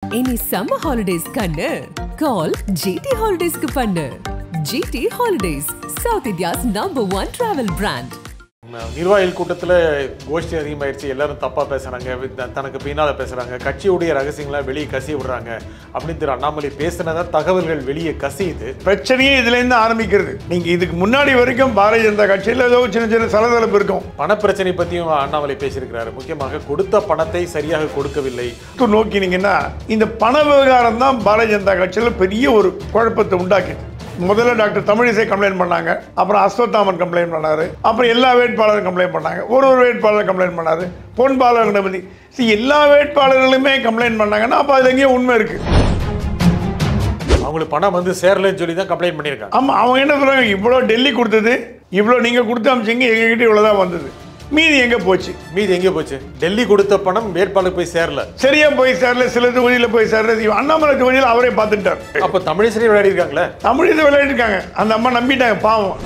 இனி summer holidays கண்ணு கால் GT ஹாலிடேஸ்க்கு பண்ணு GT holidays south India's number one travel brand நிர்வாகிகள் கூட்டத்தில் கோஷ்டி அதிகமாயிருச்சு எல்லாரும் தப்பாக பேசுகிறாங்க தனக்கு பின்னால் பேசுகிறாங்க கட்சியுடைய ரகசியங்களை வெளியே கசிய விடுறாங்க அப்படின்னு திரு அண்ணாமலை பேசினதா தகவல்கள் வெளியே கசியுது பிரச்சனையே இதுலேருந்து ஆரம்பிக்கிறது நீங்கள் இதுக்கு முன்னாடி வரைக்கும் பாரதிய ஜனதா கட்சியில் ஏதோ சின்ன சின்ன சலசலப்பு இருக்கும் பணப்பிரச்சனை பற்றியும் அண்ணாமலை பேசியிருக்கிறாரு முக்கியமாக கொடுத்த பணத்தை சரியாக கொடுக்கவில்லை உற்று நோக்கினீங்கன்னா இந்த பண விவகாரம் தான் பாரதிய ஜனதா கட்சியில் பெரிய ஒரு குழப்பத்தை உண்டாக்கிது முதல்ல டாக்டர் தமிழிசை கம்ப்ளைண்ட் பண்ணாங்க அப்புறம் அஸ்வத்தாமன் கம்ப்ளைண்ட் பண்ணாரு அப்புறம் எல்லா வேட்பாளரும் கம்ப்ளைண்ட் பண்ணாங்க ஒரு ஒரு வேட்பாளர் கம்ப்ளைண்ட் பண்ணாரு பொன் பாலர் கணபதி see எல்லா வேட்பாளர்களுமே கம்ப்ளைண்ட் பண்ணாங்கன்னா அப்போ அது எங்கேயும் உண்மை இருக்குது அவங்களுக்கு பணம் வந்து சேரலன்னு சொல்லி தான் கம்ப்ளைண்ட் பண்ணியிருக்காங்க ஆமாம் அவங்க என்ன சொல்கிறாங்க இவ்வளோ டெல்லி கொடுத்தது இவ்வளோ நீங்கள் கொடுத்து அமிச்சிங்க எங்ககிட்ட இவ்வளோ தான் வந்தது மீதி எங்கே போச்சு மீதி எங்கே போச்சு டெல்லி கொடுத்த பணம் வேட்பாளர் போய் சேரல சரியா போய் சேரல சில தொகுதியில் போய் சேரல இவன் அண்ணாமலை தொகுதியில் அவரே பார்த்துட்டார் அப்போ தமிழிசை விளையாடி இருக்காங்களே தமிழில் விளையாடிருக்காங்க அந்த அம்மா நம்பிட்டாங்க பாவம்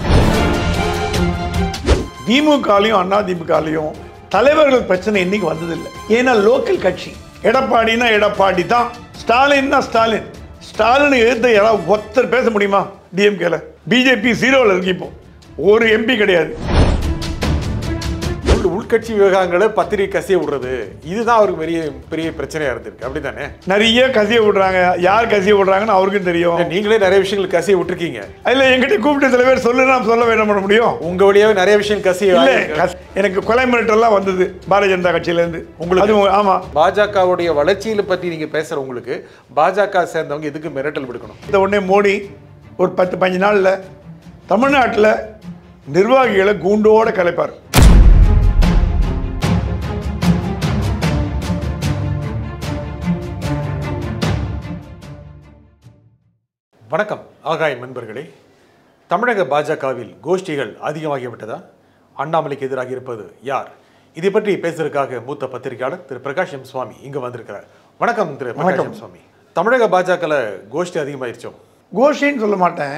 திமுகலையும் அண்ணா திமுகலையும் தலைவர்கள் பிரச்சனை இன்னைக்கு வந்ததில்லை ஏன்னா லோக்கல் கட்சி எடப்பாடினா எடப்பாடி தான் ஸ்டாலின்னா ஸ்டாலின் ஸ்டாலின் எதிர்த்து யாராவது ஒருத்தர் பேச முடியுமா டிஎம்கேல பிஜேபி ஜீரோவில் இருக்கு இப்போ ஒரு எம்பி கிடையாது உள் உள்கட்சி விவகாரங்களை பத்திரிகை கசிய விடுறது இதுதான் அவருக்கு பெரிய பெரிய பிரச்சனையா இருந்திருக்கு அப்படித்தானே நிறைய கசிய விடுறாங்க யார் கசிய விடுறாங்கன்னு அவருக்கும் தெரியும் நீங்களே நிறைய விஷயங்கள் கசிய விட்டுருக்கீங்க அதில் என்கிட்ட கூப்பிட்டு சில பேர் சொல்லு நான் சொல்ல வேண்டாம் பண்ண முடியும் உங்க வழியாவே நிறைய விஷயம் கசிய இல்ல கஸ்- எனக்கு கொலை மிரட்டல்லாம் வந்தது பாரதிய ஜனதா கட்சியிலேருந்து உங்களுக்கு? அது ஆமா பாஜகவுடைய வளர்ச்சியில பத்தி நீங்க பேசுற உங்களுக்கு பாஜக சேர்ந்தவங்க எதுக்கு மிரட்டல் விடுக்கணும் இந்த உடனே மோடி ஒரு பத்து பஞ்சு நாளில் தமிழ்நாட்டில் நிர்வாகிகளை கூண்டோட கலைப்பார் வணக்கம் ஆகாய நண்பர்களே தமிழக பாஜகவில் கோஷ்டிகள் அதிகமாகிவிட்டதா அண்ணாமலைக்கு எதிராக இருப்பது யார் இதை பற்றி பேசுவதற்காக மூத்த பத்திரிகையாளர் திரு பிரகாஷ் எம் சுவாமி இங்க வந்திருக்கிறார் வணக்கம் திரு பிரகாஷ் எம் சுவாமி தமிழக பாஜகல கோஷ்டி அதிகமாயிருச்சோ கோஷின்னு சொல்ல மாட்டேன்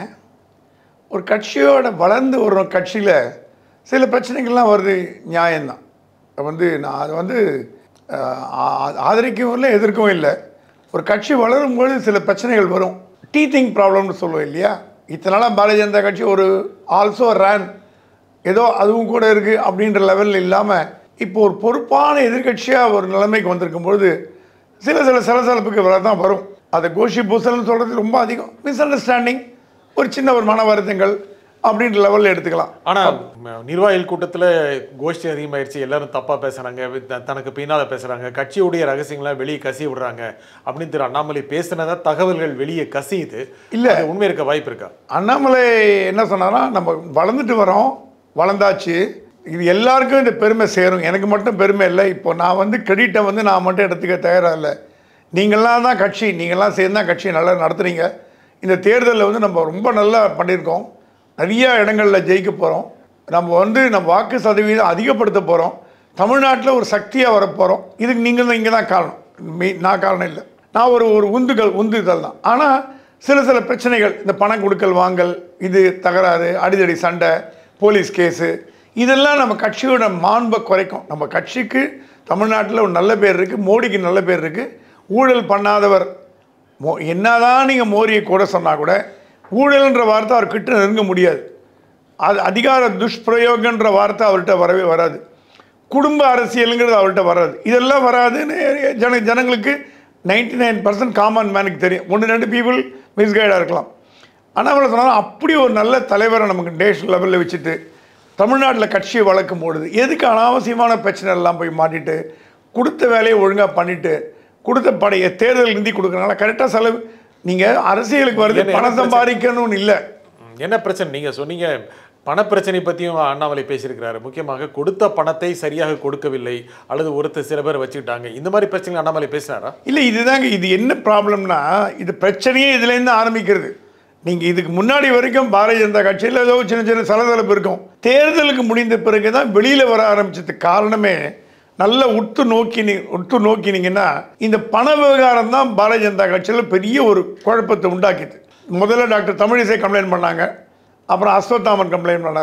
ஒரு கட்சியோட வளர்ந்து ஒரு கட்சியில் சில பிரச்சனைகள்லாம் வருது நியாயம்தான் அது வந்து நான் அது வந்து அஹ், ஆ- ஆதரிக்கவும் இல்லை எதிர்க்கவும் இல்லை ஒரு கட்சி வளரும் பொழுது சில பிரச்சனைகள் வரும் டீத்திங் ப்ராப்ளம்னு சொல்லுவோம் இல்லையா இத்தனை நாளாக பாரதிய ஜனதா கட்சி ஒரு ஆல்சோ ரேன் ஏதோ அதுவும் கூட இருக்குது அப்படின்ற லெவலில் இல்லாமல் இப்போ ஒரு பொறுப்பான எதிர்க்கட்சியாக ஒரு நிலைமைக்கு வந்திருக்கும் பொழுது சில சில சலசலப்புக்கு வர தான் வரும் அதை கோஷி பூசல்னு சொல்கிறது ரொம்ப அதிகம் மிஸ் அண்டர்ஸ்டாண்டிங் ஒரு சின்ன ஒரு மன வருத்தங்கள் அப்படின்ற லெவலில் எடுத்துக்கலாம் ஆனா ம- நிர்வாகிகள் கூட்டத்துல கோஷ்டி அதிகமாயிருச்சு எல்லாரும் தப்பா பேசுறாங்க த- தனக்கு பின்னால பேசுறாங்க கட்சியுடைய ரகசியங்களை வெளியே கசிய விடுறாங்க அப்படின்னு திரு அண்ணாமலை பேசினதா தகவல்கள் வெளியே கசியுது இல்ல. அது உண்மை இருக்க வாய்ப்பு இருக்கா அண்ணாமலை என்ன சொன்னாரா நம்ம வளர்ந்துட்டு வரோம் வளர்ந்தாச்சு இது எல்லாருக்கும் இந்த பெருமை சேரும் எனக்கு மட்டும் பெருமை இல்லை இப்போ நான் வந்து கிரெடிட்டை வந்து நான் மட்டும் எடுத்துக்க தயாராக இல்லை நீங்களாம் தான் கட்சி நீங்களாம் சேர்ந்து தான் கட்சி நல்லா நடத்துறீங்க இந்த தேர்தலில் வந்து நம்ம ரொம்ப நல்லா பண்ணியிருக்கோம் நிறைய இடங்களில் ஜெயிக்க போகிறோம் நம்ம வந்து நம்ம வாக்கு சதவீதம் அதிகப்படுத்த போகிறோம் தமிழ்நாட்டில் ஒரு சக்தியாக வரப்போகிறோம் இதுக்கு நீங்கள் தான் இங்கே தான் காரணம் மீ நான் காரணம் இல்லை நான் ஒரு ஒரு உந்துகள் உந்துதல் தான் ஆனால் சில சில பிரச்சனைகள் இந்த பணம் கொடுக்கல் வாங்கல் இது தகராறு அடிதடி சண்டை போலீஸ் கேஸு இதெல்லாம் நம்ம கட்சியோட மாண்பை குறைக்கும் நம்ம கட்சிக்கு தமிழ்நாட்டில் ஒரு நல்ல பேர் இருக்குது மோடிக்கு நல்ல பேர் இருக்குது ஊழல் பண்ணாதவர் மோ என்னதான் நீங்கள் மோடியை கூட சொன்னால் கூட ஊழல்ன்ற வார்த்தை அவர் கிட்ட நெருங்க முடியாது அது அதிகார துஷ்பிரயோகன்ற வார்த்தை அவர்கிட்ட வரவே வராது குடும்ப அரசியலுங்கிறது அவர்கிட்ட வராது இதெல்லாம் வராதுன்னு ஜன ஜனங்களுக்கு நைன்டி நைன் பர்சன்ட் காமன் மேனுக்கு தெரியும் ஒன்று ரெண்டு பீப்புள் மிஸ்கைடாக இருக்கலாம் ஆனால் அவளை சொன்னாலும் அப்படி ஒரு நல்ல தலைவரை நமக்கு நேஷனல் லெவலில் வச்சுட்டு தமிழ்நாட்டில் கட்சியை வளர்க்கும் பொழுது எதுக்கு அனாவசியமான பிரச்சனை எல்லாம் போய் மாட்டிட்டு கொடுத்த வேலையை ஒழுங்காக பண்ணிட்டு கொடுத்த படைய தேர்தல் நிதி கொடுக்குறாங்களா கரெக்டாக செலவு நீங்கள் அரசியலுக்கு வருது என்ன- என்ன பணம் பிரச்சனை? சம்பாதிக்கணும்னு இல்லை ம், என்ன பிரச்சனை நீங்க சொன்னீங்க பணப்பிரச்சனை பற்றியும் அண்ணாமலை பேசியிருக்கிறாரு முக்கியமாக கொடுத்த பணத்தை சரியாக கொடுக்கவில்லை அல்லது ஒருத்தர் சில பேர் வச்சுக்கிட்டாங்க இந்த மாதிரி பிரச்சனை அண்ணாமலை பேசினாரா இல்லை இதுதாங்க இது என்ன ப்ராப்ளம்னா இது பிரச்சனையே இதுலேருந்து ஆரம்பிக்கிறது நீங்கள் இதுக்கு முன்னாடி வரைக்கும் பாரதிய ஜனதா கட்சியில் ஏதோ சின்ன சின்ன சலசலப்பு இருக்கும் தேர்தலுக்கு முடிந்த பிறகு தான் வெளியில் வர ஆரம்பிச்சதுக்கு காரணமே நல்ல உற்று நோக்கி நீ உற்று நோக்கினீங்கன்னா இந்த பண விவகாரம் தான் பாரதிய ஜனதா கட்சியில் பெரிய ஒரு குழப்பத்தை உண்டாக்கிது முதல்ல டாக்டர் தமிழிசை கம்ப்ளைண்ட் பண்ணாங்க அப்புறம் அஸ்வத்தாமன் கம்ப்ளைண்ட் பண்ணார்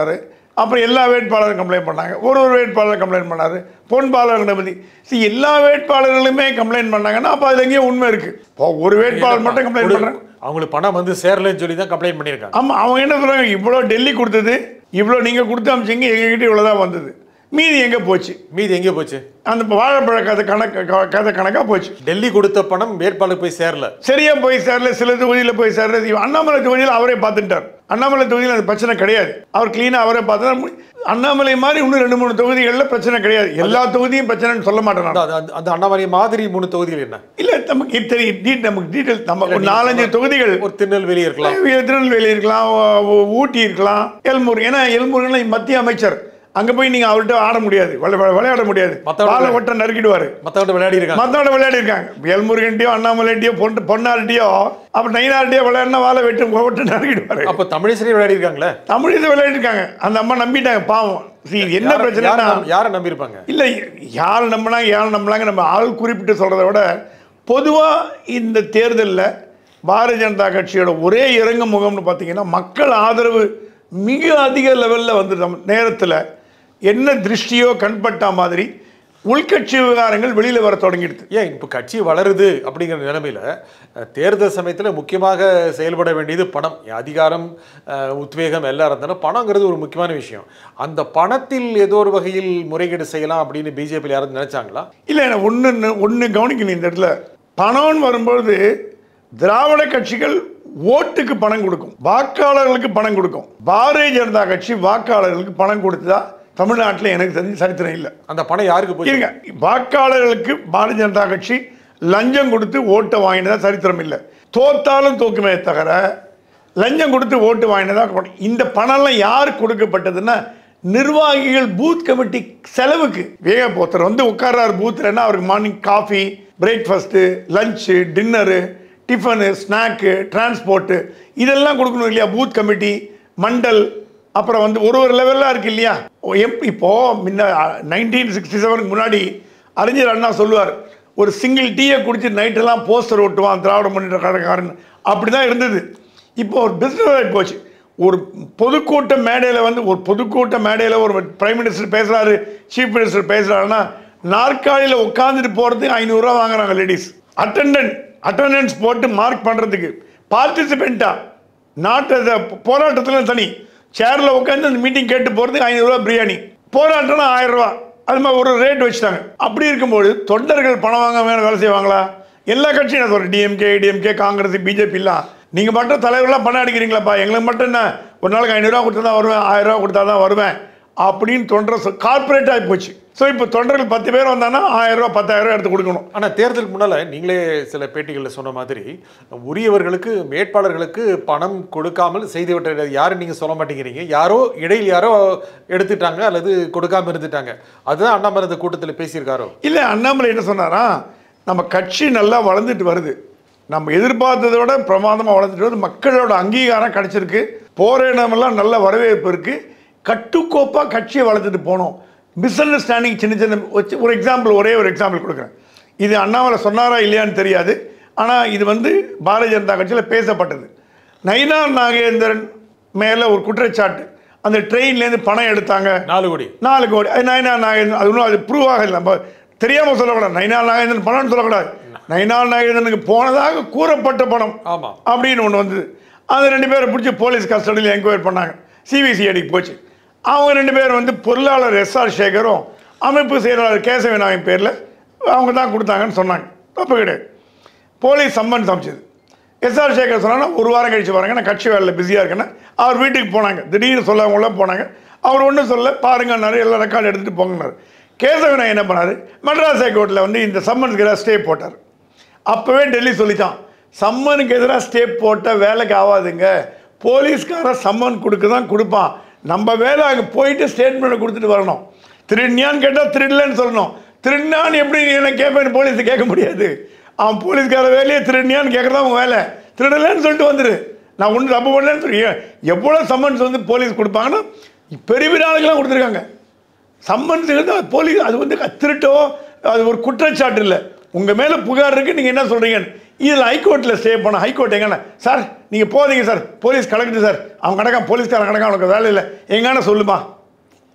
அப்புறம் எல்லா வேட்பாளரும் கம்ப்ளைண்ட் பண்ணாங்க ஒரு ஒரு வேட்பாளர் கம்ப்ளைண்ட் பண்ணாரு பொன்பாளர்களை பற்றி சரி எல்லா வேட்பாளர்களுமே கம்ப்ளைண்ட் பண்ணாங்கன்னா அப்போ அது எங்கேயும் உண்மை இருக்குது இப்போ ஒரு வேட்பாளர் மட்டும் கம்ப்ளைண்ட் பண்ணுறாங்க அவங்களுக்கு பணம் வந்து சேரலன்னு சொல்லி தான் கம்ப்ளைண்ட் பண்ணியிருக்காங்க ஆமாம் அவங்க என்ன சொல்கிறாங்க இவ்வளோ டெல்லி கொடுத்தது இவ்வளோ நீங்கள் கொடுத்து அமிச்சிங்க எங்ககிட்ட இவ்வளோ தான் வந்தது மீதி எங்கே போச்சு மீதி எங்கே போச்சு அந்த வாழைப்பழ கதை கணக்கு க- கதை கணக்காக போச்சு டெல்லி கொடுத்த பணம் வேட்பாளர் போய் சேரல சரியா போய் சேரல சில தொகுதியில் போய் சேர்றது இவன் அண்ணாமலை தொகுதியில் அவரே பார்த்துட்டார் அண்ணாமலை தொகுதியில் அந்த பிரச்சனை கிடையாது அவர் க்ளீனாக அவரே பார்த்து அண்ணாமலை மாதிரி இன்னும் ரெண்டு மூணு தொகுதிகளில் பிரச்சனை கிடையாது எல்லா தொகுதியும் பிரச்சனைன்னு சொல்ல மாட்டேன் நான். அந்த- அந்த- அந்த அண்ணாமலை மாதிரி மூணு தொகுதிகள் என்ன இல்ல நமக்கு இது தெரியும் டீ- நமக்கு டீட்டெயில் நம்ம ஒரு நாலஞ்சு தொகுதிகள் ஒரு திருநெல்வேலி இருக்கலாம் திருநெல்வேலி இருக்கலாம் ஊ- ஊ- ஊட்டி இருக்கலாம் எல்மூர் ஏன்னா எல்மூர்லாம் மத்திய அமைச்சர் அங்க போய் நீங்க அவர்கிட்ட ஆட முடியாது விளை- விளை- விளையாட முடியாது மத்தவங்க- பாலை ஒட்ட நறுக்கிடுவாரு மற்றவங்க விளையாடி இருக்காங்க மத்தவங்க விளையாடி இருக்காங்க எல்முருகன்ட்டியோ அண்ணாமலைட்டியோ பொண்ணு பொன்னார்ட்டியோ அப்ப நயினார்ட்டியோ விளையாடினா வாழை வெட்டு ஒட்டு நறுக்கிடுவாரு அப்போ தமிழிசையும் விளையாடி இருக்காங்களே தமிழ் இதை விளையாடி இருக்காங்க அந்த அம்மா நம்பிட்டாங்க பாவம் See, என்ன பிரச்சனைனா யாரை நம்பியிருப்பாங்க இல்லை யார் நம்பினாங்க யார் நம்பினாங்க நம்ம ஆள் குறிப்பிட்டு சொல்கிறத விட பொதுவாக இந்த தேர்தலில் பாரதிய ஜனதா கட்சியோட ஒரே இறங்கு முகம்னு பார்த்தீங்கன்னா மக்கள் ஆதரவு மிக அதிக லெவலில் வந்து நேரத்தில் என்ன திருஷ்டியோ கண்பட்டா மாதிரி உள்கட்சி விவகாரங்கள் வெளியில் வர தொடங்கிடுது ஏன் இப்போ கட்சி வளருது அப்படிங்கிற நிலைமையில அஹ், தேர்தல் சமயத்தில் முக்கியமாக செயல்பட வேண்டியது பணம் அதிகாரம் அஹ், உத்வேகம் எல்லாம் இருந்தாலும் பணங்கிறது ஒரு முக்கியமான விஷயம் அந்த பணத்தில் ஏதோ ஒரு வகையில் முறைகேடு செய்யலாம் அப்படின்னு பிஜேபியில் யாரும் நினைச்சாங்களா இல்லை ஒன்று ஒன்று கவனிக்கணும் இந்த இடத்துல பணம்னு வரும்பொழுது திராவிட கட்சிகள் ஓட்டுக்கு பணம் கொடுக்கும் வாக்காளர்களுக்கு பணம் கொடுக்கும் பாரதிய ஜனதா கட்சி வாக்காளர்களுக்கு பணம் கொடுத்ததா தமிழ்நாட்டில் எனக்கு தெரிஞ்சு சரித்திரம் இல்லை அந்த பணம் யாருக்கு போய் இருங்க வாக்காளர்களுக்கு பாரதிய ஜனதா கட்சி லஞ்சம் கொடுத்து ஓட்டை வாங்கினதா சரித்திரம் இல்லை தோத்தாலும் தோக்குமே தவிர லஞ்சம் கொடுத்து ஓட்டு வாங்கினதா கொ- இந்த பணம்லாம் யார் கொடுக்கப்பட்டதுன்னா நிர்வாகிகள் பூத் கமிட்டி செலவுக்கு வேக ஒருத்தர் வந்து உட்கார்றாரு பூத்துலன்னா அவருக்கு morning coffee breakfast lunch dinner tiffin snack transport இதெல்லாம் கொடுக்கணும் இல்லையா பூத் கமிட்டி மண்டல் அப்புறம் வந்து ஒரு ஒரு லெவல்லாம் இருக்கு இல்லையா ஓ, எப் இப்போ முன்ன நைன்டீன் சிக்ஸ்டி செவனுக்கு முன்னாடி அறிஞர் அண்ணா சொல்லுவார் ஒரு சிங்கிள் டீயை குடிச்சு நைட்டெல்லாம் போஸ்டர் ஒட்டுவான் திராவிட முன்னேற்ற கழகக்காரன் அப்படி தான் இருந்தது இப்போ ஒரு பிஸ்னஸ் ஆகி போச்சு ஒரு பொதுக்கூட்ட மேடையில் வந்து ஒரு பொதுக்கூட்ட மேடையில் ஒரு பிரைம் மினிஸ்டர் பேசுகிறாரு சீஃப் மினிஸ்டர் பேசுகிறாருன்னா நாற்காலியில் உட்காந்துட்டு போகிறதுக்கு ஐநூறுரூவா வாங்குறாங்க லேடிஸ் அட்டெண்டன்ட் அட்டெண்டன்ஸ் போட்டு மார்க் பண்ணுறதுக்கு பார்ட்டிசிபெண்ட்டாக நாட்டு போராட்டத்தில் தனி சேரில் உட்காந்து அந்த மீட்டிங் கேட்டு போகிறதுக்கு ஐநூறுரூவா பிரியாணி போராட்டம்னா ஆயிரம் ரூபா அது மாதிரி ஒரு ரேட் வச்சுட்டாங்க அப்படி இருக்கும்போது தொண்டர்கள் பணம் வாங்க வேணும் வேலை செய்வாங்களா எல்லா கட்சியும் நான் சொல்கிறேன் டிஎம்கே டிஎம்கே காங்கிரஸ் பிஜேபிலாம் நீங்கள் மட்டும் தலைவர்களாம் பணம் அடிக்கிறீங்களாப்பா எங்களுக்கு மட்டும் என்ன ஒரு நாளைக்கு ஐநூறுரூவா கொடுத்தா தான் வருவேன் ஆயிரம் ரூபா கொடுத்தா தான் வருவேன் அப்படின்னு தொண்டர் கார்பரேட் ஆகி போச்சு ஸோ இப்போ தொண்டர்கள் பத்து பேர் வந்தாங்கன்னா ஆயிரம் ரூபா பத்தாயிரம் ரூபா எடுத்து கொடுக்கணும் ஆனா தேர்தலுக்கு முன்னால நீங்களே சில பேட்டிகளில் சொன்ன மாதிரி உரியவர்களுக்கு வேட்பாளர்களுக்கு பணம் கொடுக்காமல் செய்து விட்ட யாரும் நீங்க சொல்ல மாட்டேங்கிறீங்க யாரோ இடையில் யாரோ எடுத்துட்டாங்க அல்லது கொடுக்காம இருந்துட்டாங்க அதுதான் அண்ணாமலை இந்த கூட்டத்தில் பேசியிருக்காரோ இல்லை அண்ணாமலை என்ன சொன்னாரா நம்ம கட்சி நல்லா வளர்ந்துட்டு வருது நம்ம எதிர்பார்த்ததை விட பிரமாதமாக வளர்ந்துட்டு வருது மக்களோட அங்கீகாரம் கிடைச்சிருக்கு போகிற இடமெல்லாம் நல்ல வரவேற்பு இருக்கு கட்டுக்கோப்பாக கட்சியை வளர்த்துட்டு போனோம் மிஸ் அண்டர்ஸ்டாண்டிங் சின்ன சின்ன வச்சு ஒரு எக்ஸாம்பிள் ஒரே ஒரு எக்ஸாம்பிள் கொடுக்குறேன் இது அண்ணாமலை சொன்னாரா இல்லையான்னு தெரியாது ஆனால் இது வந்து பாரதிய ஜனதா கட்சியில் பேசப்பட்டது நயினார் நாகேந்திரன் மேலே ஒரு குற்றச்சாட்டு அந்த ட்ரெயின்லேருந்து பணம் எடுத்தாங்க நாலு கோடி நாலு கோடி அது நைனா நாகேந்திரன் அது ஒன்றும் அது ப்ரூவ் ஆகல நம்ம தெரியாமல் சொல்லக்கூடாது நைனா நாகேந்திரன் பணம்னு சொல்லக்கூடாது நைனா நாகேந்திரனுக்கு போனதாக கூறப்பட்ட பணம் ஆமா அப்படின்னு ஒன்று வந்தது அது ரெண்டு பேரை பிடிச்சி போலீஸ் கஸ்டடியில் என்கொயரி பண்ணாங்க சிபிசிஐடிக்கு போச்சு அவங்க ரெண்டு பேர் வந்து பொருளாளர் எஸ்ஆர் சேகரும் அமைப்பு செயலாளர் கேசவநாயகம் பேரில் அவங்க தான் கொடுத்தாங்கன்னு சொன்னாங்க தப்பு கிடையாது போலீஸ் சம்மன் சமைச்சது எஸ்ஆர் சேகர் சொன்னா ஒரு வாரம் கழிச்சு வராங்க நான் கட்சி வேலையில் பிஸியாக இருக்கேன்னா அவர் வீட்டுக்கு போனாங்க திடீர்னு சொல்லவங்களாம் போனாங்க அவர் ஒன்றும் சொல்ல பாருங்கன்னாரு எல்லாம் ரெக்கார்டு எடுத்துகிட்டு போங்கன்னாரு கேசவன் என்ன பண்ணார் மெட்ராஸ் ஹைகோர்ட்டில் வந்து இந்த சம்மனுக்கு எதிராக ஸ்டே போட்டார் அப்போவே டெல்லி சொல்லித்தான் சம்மனுக்கு எதிராக ஸ்டே போட்ட வேலைக்கு ஆகாதுங்க போலீஸ்காரன் சம்மன் கொடுக்க தான் கொடுப்பான் நம்ம வேலை அங்கே போயிட்டு ஸ்டேட்மெண்ட்டை கொடுத்துட்டு வரணும் திருடினியான்னு கேட்டால் திருடலன்னு சொல்லணும் திருடினான்னு எப்படி நீ என்ன கேட்பேன்னு போலீஸ் கேட்க முடியாது அவன் போலீஸ்கார வேலையே திருடினியான்னு கேட்குறதா அவன் வேலை திருடலன்னு சொல்லிட்டு வந்துரு நான் ஒன்றும் தப்பு பண்ணலன்னு சொல்லி எவ்வளோ சம்மன்ஸ் வந்து போலீஸ் கொடுப்பாங்கன்னா பெரிய பெரிய ஆளுங்கெல்லாம் கொடுத்துருக்காங்க சம்மன்ஸுங்கிறது அது போலீஸ் அது வந்து திருட்டோ அது ஒரு குற்றச்சாட்டு இல்லை உங்கள் மேலே புகார் இருக்குது நீங்கள் என்ன சொல்கிறீங்க இதில் ஹைகோர்ட்டில் ஸ்டே பண்ண ஹைகோர்ட் எங்கண்ணா சார் நீங்கள் போதீங்க சார் போலீஸ் கலக்குது சார் அவன் கணக்கா போலீஸ்காரன் கணக்கா அவனுக்கு வேலை இல்லை எங்கன்னா சொல்லுமா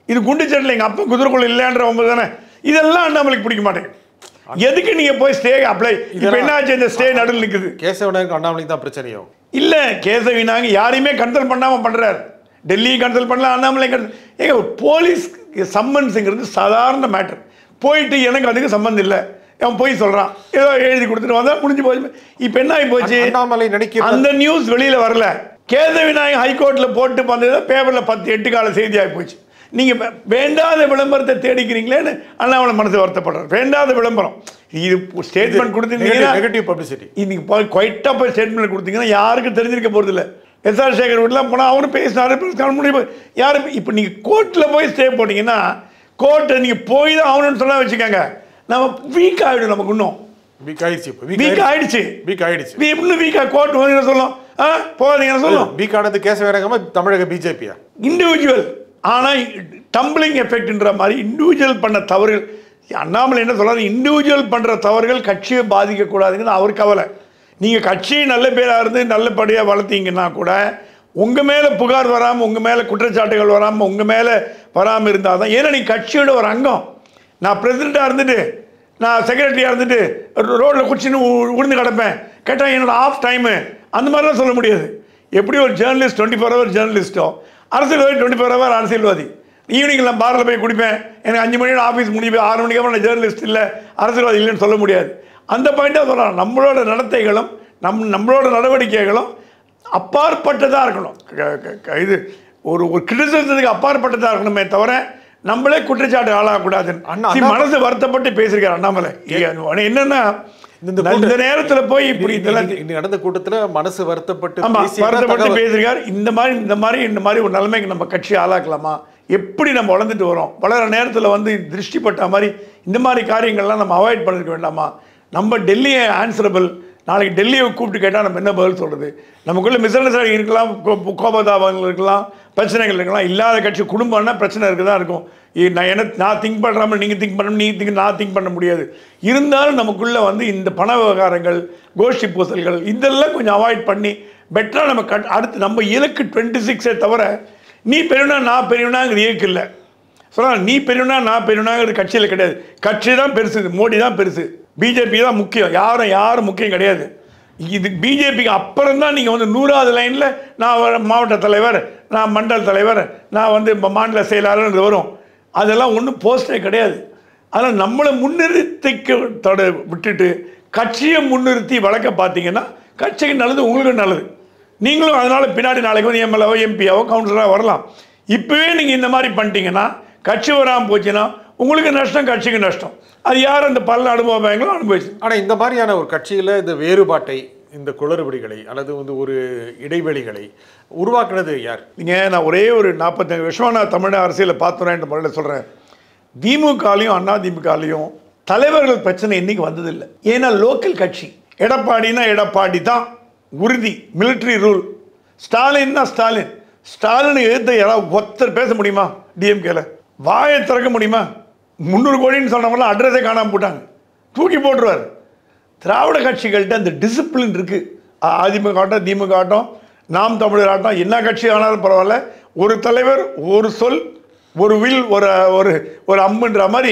இது குண்டு சட்டில் எங்கள் அப்பா குதிரைக்குள்ள இல்லைன்ற ஒன்பது தானே இதெல்லாம் அண்ணாமலைக்கு பிடிக்க மாட்டேங்குது எதுக்கு நீங்கள் போய் ஸ்டே அப்ளை இப்போ என்ன ஆச்சு இந்த ஸ்டே நடுவில் நிற்குது கேசவனுக்கு அண்ணாமலைக்கு தான் பிரச்சனையோ இல்ல கேசவினாங்க யாரையுமே கன்சல்ட் பண்ணாம பண்றாரு டெல்லியும் கன்சல்ட் பண்ணல அண்ணாமலை கன்சல்ட் ஏங்க ஒரு போலீஸ் சம்மன்ஸுங்கிறது சாதாரண மேட்டர் போயிட்டு எனக்கு அதுக்கு சம்மந்தம் இல்லை அவன் போய் சொல்றான் ஏதோ எழுதி கொடுத்துட்டு வந்தா முடிஞ்சு போச்சு இப்போ என்ன ஆகி போச்சு அண்ணாமலை நினைக்கிற அந்த நியூஸ் வெளியில வரல கேசவி நாயக் ஹைகோர்ட்ல போட்டு வந்தது பேப்பர்ல பத்து எட்டு கால செய்தி ஆகி போச்சு நீங்க வே- வேண்டாத விளம்பரத்தை தேடிக்கிறீங்களேன்னு அண்ணாமலை மனசு வருத்தப்படுறாரு வேண்டாத விளம்பரம் இது ஸ்டேட்மெண்ட் கொடுத்தீங்கன்னா நெகட்டிவ் பப்ளிசிட்டி இன்னைக்கு போய் குவைட்டாக போய் ஸ்டேட்மெண்ட் கொடுத்தீங்கன்னா யாருக்கும் தெரிஞ்சிருக்க போகிறது இல்லை எஸ்ஆர் சேகர் வீட்டில் போனால் அவரும் பேசினாரு பேசினாரு முடிவு யாரும் இப்போ நீங்கள் கோர்ட்டில் போய் ஸ்டே போட்டிங்கன்னா கோர்ட்டை நீங்கள் போய் தான் ஆகணும்னு சொன்னா வச்சுக்கோங்க நம்ம வீக் ஆகிடும் நமக்கு இன்னும் வீக் ஆயிடுச்சு இப்போ வீக் ஆயிடுச்சு வீக் ஆயிடுச்சு நீ இன்னும் வீக்காக கோர்ட் வந்து என்ன சொல்லும் ஆ போகாதீங்கன்னு சொல்லும் வீக் ஆனது கேசவரங்கமா தமிழக பிஜேபியா இண்டிவிஜுவல் ஆனால் டம்பிளிங் எஃபெக்ட்ன்ற மாதிரி இண்டிவிஜுவல் பண்ண தவறுகள் அண்ணாமலை என்ன சொல்றாரு இண்டிவிஜுவல் பண்ணுற தவறுகள் கட்சியை பாதிக்கக்கூடாதுங்கிறது அவர் கவலை நீங்கள் கட்சி நல்ல பேராக இருந்து நல்லபடியாக வளர்த்தீங்கன்னா கூட உங்கள் மேலே புகார் வராமல் உங்கள் மேலே குற்றச்சாட்டுகள் வராமல் உங்கள் மேலே வராமல் இருந்தால் தான் ஏன்னா நீ கட்சியோட ஒரு அங்கம் நான் பிரசிடெண்ட்டாக இருந்துட்டு நான் செக்ரட்டரியாக இருந்துட்டு ரோட்டில் குச்சின்னு உழுந்து கிடப்பேன் கேட்டால் என்னோட ஆஃப் டைமு அந்த மாதிரிலாம் சொல்ல முடியாது எப்படி ஒரு ஜேர்னலிஸ்ட் டுவெண்ட்டி ஃபோர் ஹவர் ஜேர்னலிஸ்ட்டோ அரசியல்வாதி டுவெண்ட்டி ஃபோர் ஹவர் அரசியல்வாதி ஈவினிங் நான் பாரில் போய் குடிப்பேன் எனக்கு அஞ்சு மணி ஆஃபீஸ் முடிஞ்சு போய் ஆறு மணிக்கு அப்புறம் நான் ஜேர்னலிஸ்ட் இல்லை அரசியல்வாதி இல்லைன்னு சொல்ல முடியாது அந்த பாயிண்ட்டாக சொல்லலாம் நம்மளோட நடத்தைகளும் நம் நம்மளோட நடவடிக்கைகளும் அப்பாற்பட்டதாக இருக்கணும் க- க- க- இது ஒரு ஒரு கிரிட்டிசிசத்துக்கு அப்பாற்பட்டதாக இருக்கணுமே தவிர நம்மளே குற்றச்சாட்டு ஆளாகக்கூடாது அண்ணா, See, அண்ணா- மனசு வருத்தப்பட்டு பேசியிருக்காரு அண்ணாமலை இங்க என்னன்னா இந்த இந்த நேரத்துல போய் இப்படி இதெல்லாம் இன்னைக்கு- இன்னைக்கு நடந்த கூட்டத்துல மனசு வருத்தப்பட்டு ஆமா பேசிய வருத்தப்பட்டு தகவல். பேசியிருக்கார் இந்த மாதிரி இந்த மாதிரி இந்த மாதிரி ஒரு நிலைமைக்கு நம்ம கட்சி ஆளாக்கலாமா எப்படி நம்ம வளர்ந்துட்டு வரோம் வளர நேரத்தில் வந்து திருஷ்டி பட்ட மாதிரி இந்த மாதிரி காரியங்கள்லாம் நம்ம அவாய்ட் பண்ணிருக்க வேண்டாமா நம்ம டெல்லியை ஆன்சரபிள் நாளைக்கு டெல்லியை கூப்பிட்டு கேட்டால் நம்ம என்ன பதில் சொல்கிறது நமக்குள்ள மிஸ் அண்டர்ஸ்டாண்டிங் இருக்கலாம் கோ- கோபதாபங்கள் இருக்கலாம் பிரச்சனைகள் இருக்கலாம் இல்லாத கட்சி குடும்பம்னா பிரச்சனை இருக்க தான் இருக்கும் இ- நான் என்ன நான் திங்க் பண்ணுறாமல் நீங்கள் திங்க் பண்ண நீங்கள் திங்க் நான் திங்க் பண்ண முடியாது இருந்தாலும் நமக்குள்ள வந்து இந்த பண விவகாரங்கள் கோஷ்டி பூசல்கள் இதெல்லாம் கொஞ்சம் அவாய்ட் பண்ணி பெட்டராக நம்ம கட் அடுத்து நம்ம இலக்கு டுவெண்ட்டி சிக்ஸே தவிர நீ பெரியவனா நான் பெரியவனாங்கிறது இயக்கு இல்லை சொல்லலாம் நீ பெரியவனா நான் பெரியவனாங்கிறது கட்சியில் கிடையாது கட்சி தான் பெருசு மோடி தான் பெருசு பிஜேபி தான் முக்கியம் யாரும் யாரும் முக்கியம் கிடையாது இது பிஜேபிக்கு அப்புறம் தான் நீங்கள் வந்து நூறாவது லைனில் நான் வர- மாவட்ட தலைவர் நான் மண்டல தலைவர் நான் வந்து ம- மாநில செயலாளர் வரும் அதெல்லாம் ஒன்றும் போஸ்டே கிடையாது அதனால் நம்மளை முன்னிறுத்திக்க தொட விட்டுட்டு கட்சியை முன்னிறுத்தி வளர்க்க பார்த்தீங்கன்னா கட்சிக்கு நல்லது உங்களுக்கு நல்லது நீங்களும் அதனால் பின்னாடி நாளைக்கு வந்து எம்எல்ஏவோ எம்பியாவோ கவுன்சிலராக வரலாம் இப்போவே நீங்கள் இந்த மாதிரி பண்ணிட்டீங்கன்னா கட்சி வராமல் போச்சுன்னா உங்களுக்கு நஷ்டம் கட்சிக்கு நஷ்டம் அது யார் அந்த பல அனுபவங்களோ அனுபவிச்சு ஆனா இந்த மாதிரியான ஒரு கட்சியில இந்த வேறுபாட்டை இந்த குளறுபடிகளை அல்லது வந்து ஒரு இடைவெளிகளை உருவாக்குனது யார் நீங்கள் நான் ஒரே ஒரு நாற்பத்தஞ்சு வருஷமாக நான் தமிழ் அரசியலை பார்த்தோன்னேன்ற முறையில் சொல்கிறேன் திமுகலையும் அண்ணா திமுகலையும் தலைவர்கள் பிரச்சனை இன்னைக்கு வந்ததில்லை ஏன்னா லோக்கல் கட்சி எடப்பாடினா எடப்பாடி தான் உறுதி military ரூல் ஸ்டாலின்னா ஸ்டாலின் ஸ்டாலினை எதிர்த்து யாராவது ஒருத்தர் பேச முடியுமா டிஎம்கேல வாயை திறக்க முடியுமா முந்நூறு கோடின்னு சொன்னவங்களாம் அட்ரஸே காணாமல் போட்டாங்க தூக்கி போட்டுருவார் திராவிட கட்சிகள்கிட்ட அந்த டிசிப்ளின் இருக்கு அ- அதிமுக ஆட்டம் திமுக ஆட்டம் நாம் தமிழர் ஆட்டம் என்ன கட்சி ஆனாலும் பரவாயில்ல ஒரு தலைவர் ஒரு சொல் ஒரு வில் ஒரு ஒரு ஒரு அம்புன்ற மாதிரி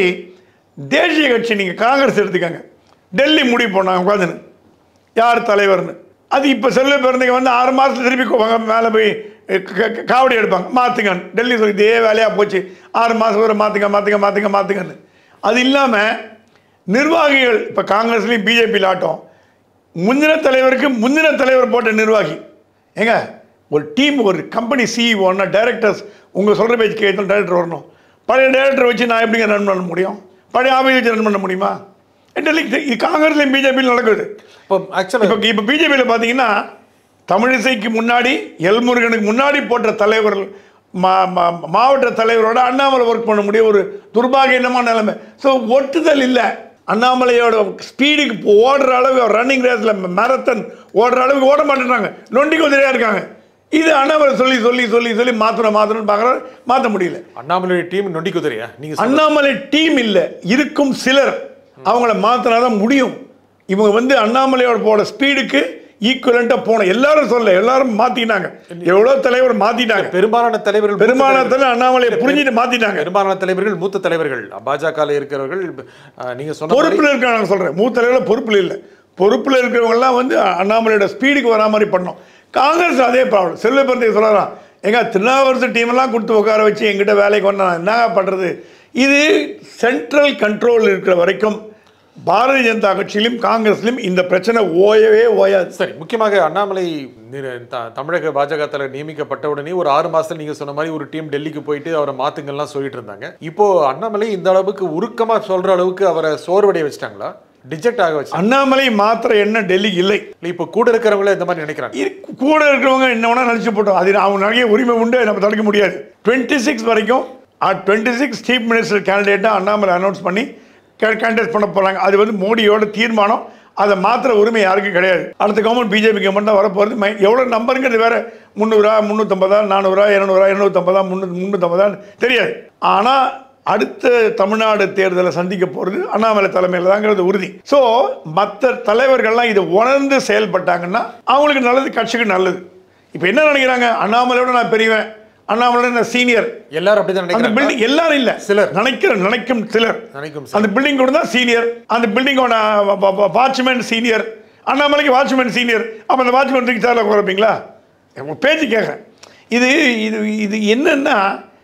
தேசிய கட்சி நீங்கள் காங்கிரஸ் எடுத்துக்கங்க டெல்லி முடிவு போனாங்க உட்காந்துன்னு யார் தலைவர்னு அது இப்போ செல்வ பிறந்தங்க வந்து ஆறு மாதத்துல திருப்பி போவாங்க மேலே போய் க- க- காவடி எடுப்பாங்க மாற்றுங்க டெல்லி சொல்லி இதே வேலையாக போச்சு ஆறு மாதம் வரை மாற்றுங்க மாற்றுங்க மாற்றுங்க மாற்றுங்கன்னு அது இல்லாமல் நிர்வாகிகள் இப்போ காங்கிரஸ்லேயும் பிஜேபியில் ஆட்டம் முந்தின தலைவருக்கு முந்தின தலைவர் போட்ட நிர்வாகி ஏங்க ஒரு டீம் ஒரு கம்பெனி சிஇஓன்னா டைரக்டர்ஸ் உங்கள் சொல்கிற பேச்சு கேட்கணும் டைரக்டர் வரணும் பழைய டைரக்டர் வச்சு நான் எப்படிங்க ரன் பண்ண முடியும் பழைய ஆஃபீஸ் வச்சு ரன் பண்ண முடியுமா டெல்லி இது காங்கிரஸ்லையும் பிஜேபியில் நடக்குது இப்போ ஆக்சுவலாக இப்போ இப்போ பிஜேபியில் பார்த்தீங்கன்னா தமிழிசைக்கு முன்னாடி எல்முருகனுக்கு முன்னாடி போட்ட தலைவர்கள் மா மா- மாவட்ட தலைவரோட அண்ணாமலை ஒர்க் பண்ண முடிய ஒரு துர்பாகியமான நிலைமை ஸோ ஒட்டுதல் இல்லை அண்ணாமலையோட ஸ்பீடுக்கு ஓடுற அளவு ரன்னிங் ரேஸில் மேரத்தன் ஓடுற அளவுக்கு ஓட மாட்டேன்றாங்க நொண்டி குதிரையாக இருக்காங்க இது அண்ணாமலை சொல்லி சொல்லி சொல்லி சொல்லி மாற்றணும் மாற்றணும்னு பார்க்குறாரு மாற்ற முடியல அண்ணாமலை டீம் நொண்டி குதிரையா நீங்க சொல்றது. அண்ணாமலை டீம் இல்லை இருக்கும் சிலர் அவங்கள மாத்தினா தான் முடியும் இவங்க வந்து அண்ணாமலையோட போட ஸ்பீடுக்கு ஈக்குவலண்டா போனோம் எல்லாரும் சொல்ல எல்லாரும் மாத்தினாங்க எவ்வளவு தலைவர் மாத்திட்டாங்க பெரும்பாலான தலைவர்கள் மூத்த பெருமானத்தில் அண்ணாமலையை புரிஞ்சுட்டு மாத்திட்டாங்க பெரும்பாலான தலைவர்கள் மூத்த தலைவர்கள் பாஜக இருக்கிறவர்கள் அஹ், நீங்க சொன்ன பொறுப்புல இருக்காங்க நான் சொல்றேன் மூத்த தலைவர்கள் பொறுப்புல இல்லை பொறுப்புல இருக்கிறவங்க எல்லாம் வந்து அண்ணாமலையோட ஸ்பீடுக்கு வரா மாதிரி பண்ணோம் காங்கிரஸ் அதே ப்ராப்ளம் செல்வபெருந்தை சொல்லலாம் எங்க திருநாவரசு டீம் எல்லாம் கொடுத்து உட்கார வச்சு எங்கிட்ட வேலைக்கு வந்தா நான் என்ன பண்றது இது சென்ட்ரல் கண்ட்ரோல் இருக்கிற வரைக்கும் பாரதிய ஜனதா கட்சியிலும் காங்கிரஸ்லையும் இந்த பிரச்சனை ஓயவே ஓயாது சரி முக்கியமாக அண்ணாமலை நிர- த- தமிழக பாஜக தலைவர் நியமிக்கப்பட்ட உடனே ஒரு ஆறு மாசத்துல நீங்க சொன்ன மாதிரி ஒரு டீம் டெல்லிக்கு போயிட்டு அவரை மாத்துங்கள்லாம் சொல்லிட்டு இருந்தாங்க இப்போ அண்ணாமலை இந்த அளவுக்கு உருக்கமா சொல்ற அளவுக்கு அவரை சோர்வடைய வச்சிட்டாங்களா டிஜெக்ட் ஆக வச்சு அண்ணாமலை மாத்திர என்ன டெல்லி இல்லை இப்போ கூட இருக்கிறவங்களே இந்த மாதிரி நினைக்கிறாங்க இரு- கூட இருக்கிறவங்க என்ன வேணா நினைச்சு போட்டோம் அது அவங்க நிறைய உரிமை உண்டு நம்ம தடுக்க முடியாது டுவெண்ட்டி சிக்ஸ் வரைக்கும் டுவெண்ட்டி சிக்ஸ் சீஃப் மினிஸ்டர் கேண்டிடேட்டாக அண்ணாமலை அனௌன்ஸ் பண்ணி கண்டெஸ்ட் பண்ண போகிறாங்க அது வந்து மோடியோட தீர்மானம் அதை மாத்திர உரிமை யாருக்கும் கிடையாது அடுத்த கவர்மெண்ட் பிஜேபி கவர்மெண்ட் தான் வரப்போகிறது மை எவ்வளோ நம்பருங்கிறது வேற முந்நூறுரூவா முந்நூற்றம்பதா நானூறுரூவா இரநூறுவா இரநூத்தம்பதா முந்நூறு முந்நூற்றம்பதான்னு தெரியாது ஆனால் அடுத்த தமிழ்நாடு தேர்தலை சந்திக்க போகிறது அண்ணாமலை தலைமையில் தாங்கிறது உறுதி ஸோ மற்ற தலைவர்கள்லாம் இதை உணர்ந்து செயல்பட்டாங்கன்னா அவங்களுக்கு நல்லது கட்சிக்கு நல்லது இப்போ என்ன நினைக்கிறாங்க அண்ணாமலையோட நான் பெரியவன் அண்ணாமலை நான் சீனியர் எல்லாரும் அப்படிதான் அந்த நினைக்கிறாங்க பில்டிங் எல்லாரும் இல்ல சிலர். நினைக்கிற நினைக்கும் சிலர் நினைக்கும் அந்த பில்டிங் கூட தான் சீனியர் அந்த பில்டிங்கோட வாட்ச்மேன் சீனியர் அண்ணாமலைக்கு வாட்ச்மேன் சீனியர் அப்போ அந்த வாட்ச்மேன் தூக்கி சார்ல குறைப்பீங்களா உங்க பேச்சு கேட்குறேன் இது இது இது என்னன்னா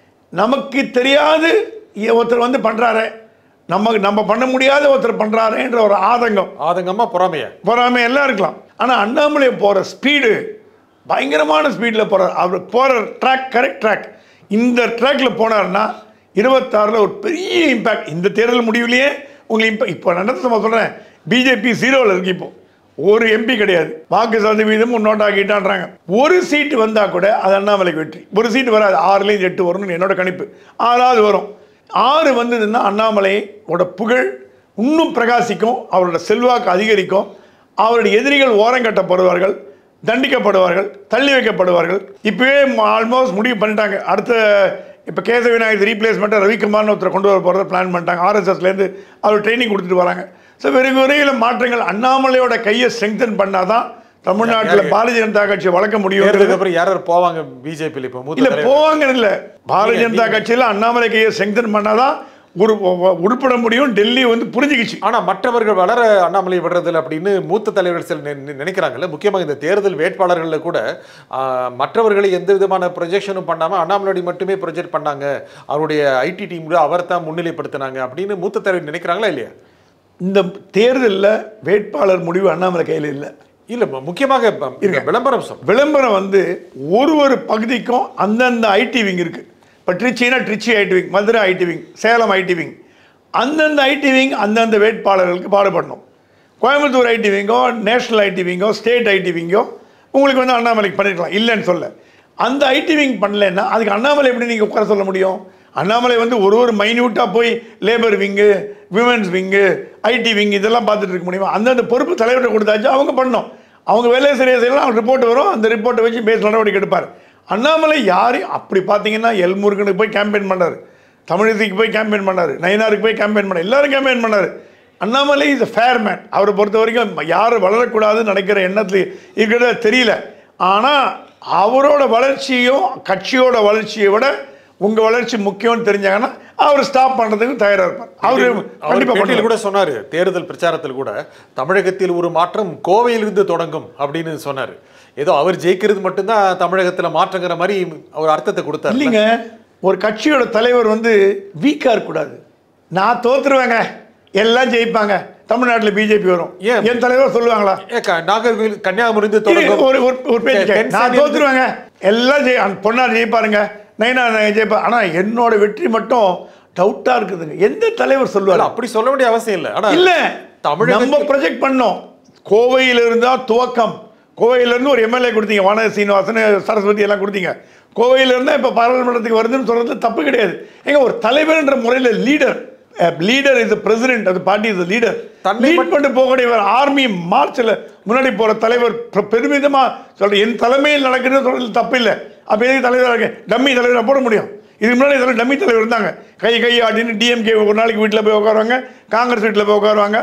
நமக்கு தெரியாது இ- ஒருத்தர் வந்து பண்றாரு நம்ம நம்ம பண்ண முடியாத ஒருத்தர் பண்றாருன்ற ஒரு ஆதங்கம் ஆதங்கமா பொறாமையா பொறாமை எல்லாம் இருக்கலாம் ஆனால் அண்ணாமலை போகிற ஸ்பீடு பயங்கரமான ஸ்பீடில் போகிறார் அவர் போகிற ட்ராக் கரெக்ட் ட்ராக் இந்த ட்ராக்ல போனார்னா இருபத்தாறில் ஒரு பெரிய இம்பேக்ட் இந்த தேர்தல் முடிவுலையே உங்களுக்கு இப்போ இப்போ நடந்து நம்ம சொல்கிறேன் பிஜேபி ஜீரோவில் இருக்கு இப்போ ஒரு எம்பி கிடையாது வாக்கு சதவீதம் முன்னோட்டாக்கிட்டான்றாங்க ஒரு சீட்டு வந்தால் கூட அது அண்ணாமலைக்கு வெற்றி ஒரு சீட்டு வராது ஆறுலேருந்து எட்டு வரும்னு என்னோட கணிப்பு ஆறாவது வரும் ஆறு வந்ததுன்னா அண்ணாமலையோட புகழ் இன்னும் பிரகாசிக்கும் அவரோட செல்வாக்கு அதிகரிக்கும் அவருடைய எதிரிகள் ஓரங்கட்டப்படுவார்கள் தண்டிக்கப்படுவார்கள் தள்ளி வைக்கப்படுவார்கள் இப்பவே ஆல்மோஸ்ட் முடிவு பண்ணிட்டாங்க அடுத்த இப்போ கேசவ விநாயகர் ரீப்ளேஸ்மெண்ட்டாக ரவிக்குமார்னு ஒருத்தரை கொண்டு வர போகிறத பிளான் பண்ணிட்டாங்க ஆர்எஸ்எஸ்லேருந்து அவர் ட்ரைனிங் கொடுத்துட்டு வராங்க ஸோ வெகு விரைவில் மாற்றங்கள் அண்ணாமலையோட கையை ஸ்ட்ரெங்தன் பண்ணாதான் தமிழ்நாட்டில் பாரதிய ஜனதா கட்சி வளர்க்க முடியும் தேர்தலுக்கு அப்புறம் யார் யார் போவாங்க பிஜேபியில் இப்போ மூத்த இல்ல தலைவர் போவாங்க இல்ல பாரதிய நீங்க- ஜனதா கட்சியில அண்ணாமலை கையை ஸ்ட்ரெங்தன் பண்ணாதான் உரு உருப்பட முடியும் டெல்லி வந்து புரிஞ்சுக்கிச்சு ஆனா மற்றவர்கள் வளர அண்ணாமலை விடுறதில்ல அப்படின்னு மூத்த தலைவர்கள் சில நி- நி- நினைக்கிறாங்கல்ல முக்கியமாக இந்த தேர்தல் வேட்பாளர்கள்ல கூட ஆ, மற்றவர்களை எந்த விதமான ப்ரொஜெக்ஷனும் பண்ணாம அண்ணாமலை மட்டுமே ப்ரொஜெக்ட் பண்ணாங்க அவருடைய ஐடி டீம் அவர் தான் முன்னிலைப்படுத்தினாங்க அப்படின்னு மூத்த தலைவர் நினைக்கிறாங்களா இல்லையா இந்த தேர்தலில் வேட்பாளர் முடிவு அண்ணாமலை கையில் இல்லை இல்ல மு- முக்கியமாக இப்ப இந்த விளம்பரம் சொல்றேன் விளம்பரம் வந்து ஒரு ஒரு பகுதிக்கும் அந்தந்த ஐடி விங் இருக்கு இப்போ ட்ரிச்சினா Trichy IT wing Madurai IT wing Salem IT wing அந்தந்த ஐடி விங் அந்தந்த வேட்பாளர்களுக்கு பாடுபடணும் கோயம்புத்தூர் ஐடி விங்கோ நேஷனல் ஐடி விங்கோ ஸ்டேட் ஐடி விங்கோ உங்களுக்கு வந்து அண்ணாமலைக்கு பண்ணிருக்கலாம் இல்லைன்னு சொல்ல அந்த ஐடி விங் பண்ணலைன்னா அதுக்கு அண்ணாமலை எப்படி நீங்கள் உட்கார சொல்ல முடியும் அண்ணாமலை வந்து ஒரு ஒரு மைன்யூட்டாக போய் labour wing women's wing IT wing இதெல்லாம் பார்த்துட்டு இருக்க முடியுமா அந்தந்த பொறுப்பு தலைவர்கிட்ட கொடுத்தாச்சு அவங்க பண்ணணும் அவங்க வேலையை சரியாக செய்யலாம் அவங்க ரிப்போர்ட் வரும் அந்த ரிப்போர்ட்டை வச்சு பேஸ் நடவடிக்கை எடுப்பார் அண்ணாமலை யாரையும் அப்படி பார்த்தீங்கன்னா எல்முருகனுக்கு போய் கேம்பெயின் பண்ணார் தமிழகத்துக்கு போய் கேம்பெயின் பண்ணார் நயினாருக்கு போய் கேம்பெயின் பண்ணார் எல்லாரும் கேம்பெயின் பண்ணார் Annamalai is a fair man அவரை பொறுத்த வரைக்கும் யாரும் வளரக்கூடாதுன்னு நினைக்கிற எண்ணத்தில் இருக்கிறத தெரியல ஆனால் அவரோட வளர்ச்சியும் கட்சியோட வளர்ச்சியை விட உங்கள் வளர்ச்சி முக்கியம்னு தெரிஞ்சாங்கன்னா அவர் ஸ்டாப் பண்ணுறதுக்கு தயாராக இருப்பார் அவர் அவர் கண்டிப்பாக பேட்டியில் பண்ணுவார் கூட சொன்னாரு தேர்தல் பிரச்சாரத்தில் கூட தமிழகத்தில் ஒரு மாற்றம் கோவையிலிருந்து தொடங்கும் அப்படின்னு சொன்னாரு ஏதோ அவர் ஜெயிக்கிறது மட்டும்தான் தமிழகத்துல மாற்றங்கிற மாதிரி அவர் அர்த்தத்தை கொடுத்தாரு இல்லைங்க ஒரு கட்சியோட தலைவர் வந்து வீக்காக இருக்கக்கூடாது நான் தோத்துருவேங்க எல்லாம் ஜெயிப்பாங்க தமிழ்நாட்டில் பிஜேபி வரும் ஏன்? என் தலைவர் சொல்லுவாங்களா ஏ, க- நாகர்கோவில் கன்னியாகுமரி இரு, தொடங்கும் ஒரு ஒரு ஒரு பேச்சு கேளு. தென் நான் சென்னையிலிருந்து- தோத்துருவேங்க எல்லாம் ஜெய் அந்த பொன்னார் ஜெயிப்பாருங்க நைனா நான் ஜெயிப்பா ஆனால் என்னோட வெற்றி மட்டும் டவுட்டாக இருக்குதுங்க எந்த தலைவர் இல்ல, சொல்லுவார் அப்படி சொல்ல வேண்டிய அவசியம் இல்ல ஆனா இல்ல தமிழகத்தில் நம்ம ப்ரொஜெக்ட் பண்ணோம் கோவையில இருந்தா துவக்கம் கோவையில இருந்து ஒரு எம்எல்ஏ கொடுத்தீங்க வானதி சீனிவாசன் சரஸ்வதி எல்லாம் கொடுத்தீங்க கோவையில இருந்தா இப்ப பாராளுமன்றத்துக்கு வருதுன்னு சொல்றது தப்பு கிடையாது ஏங்க ஒரு தலைவர்ன்ற முறையில லீடர் லீடர் இஸ் பிரசிடென்ட் அது பார்ட்டி இஸ் லீடர் தன்னை லீட் பண்ணிட்டு போகக்கூடியவர் ஆர்மி மார்ச்ல முன்னாடி போற தலைவர் பெ- பெருமிதமா சொல்ற என் தலைமையில் நடக்குதுன்னு சொல்றது தப்பு இல்லை அப்ப எதுக்கு தலைவராக இருக்கு டம்மி தலைவராக போட முடியும் இதுக்கு முன்னாடி இதெல்லாம் டம்மி தலைவர் இருந்தாங்க கை கை ஆட்டின்னு டிஎம்கே ஒரு நாளைக்கு வீட்டில் போய் உட்காருவாங்க காங்கிரஸ் வீட்டில் போய் உட்காருவாங்க